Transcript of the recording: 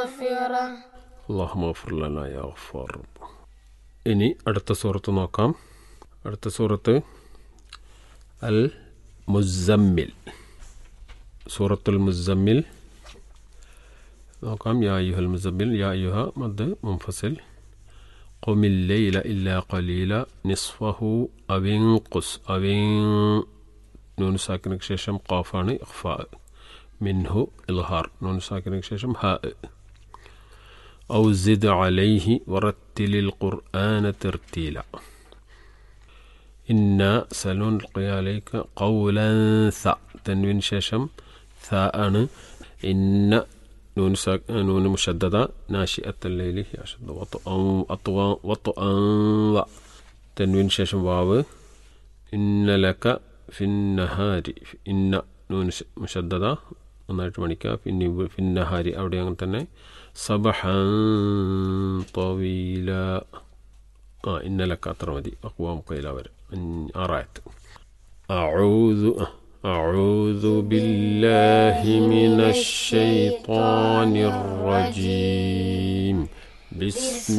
مغفرة അള്ളാഹു മഫുർലന യാ ഗഫാർ ഇനി അടുത്ത സൂറത്ത് നോക്കാം അടുത്ത സൂറത്ത് അൽ മുസമ്മിൽ സൂറത്തുൽ മുസമ്മിൽ നോക്കാം യാ യുഹൽ മുസമ്മിൽ യാ യുഹ മദ് മുംഫസിൽ قم الليل إلا قليلا نصفه أو انقص أو ان- نون ساكنك شيشم قافان إخفاء منه إظهار نون ساكنك شيشم هاء أو زد عليه ورتل القرآن ترتيلا إنا سنلقي عليك قولا ثا تنوين ششم ثاء إن نون ساك نون مشددة ناشئة الليل يشد وطئا أطوى وطئا و تنوين ششم واو إن لك في النهار إن نون ش- مشددة നന്നായിട്ട് മണിക്കുക പിന്നെ ഇവ- ഫിന്നഹാരി അവിടെ അങ്ങനെ തന്നെ സബഹൻ طويല ആ ഇന്നലക്ക അത്ര മതി അക്വാം കൈല വരെ അഞ്ച്- ആറായത്ത് أعوذ أعوذ بالله من الشيطان الرجيم بسم